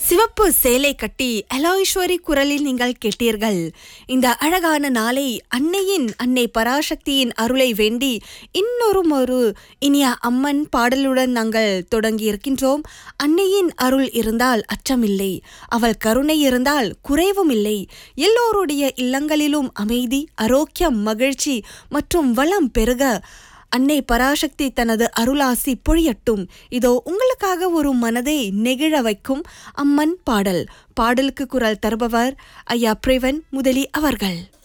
சிவப்பு சேலை கட்டி எலாஈஸ்வரி குரலில் நீங்கள் கேட்டீர்கள் இந்த அழகான நாளை அன்னையின் அன்னை பராசக்தியின் அருளை வேண்டி இன்னொரு ஒரு இனிய அம்மன் பாடலுடன் நாங்கள் தொடங்கி இருக்கின்றோம் அன்னையின் அருள் இருந்தால் அச்சமில்லை அவள் கருணை இருந்தால் குறைவும் இல்லை எல்லோருடைய இல்லங்களிலும் அமைதி ஆரோக்கியம் மகிழ்ச்சி மற்றும் வளம் பெருக அன்னை பராசக்தி தனது அருளாசி பொழியட்டும் இதோ உங்களுக்காக ஒரு மனதை நெகிழ வைக்கும் அம்மன் பாடல் பாடலுக்கு குரல் தருபவர் ஐயா பிரேவன் முதலி அவர்கள்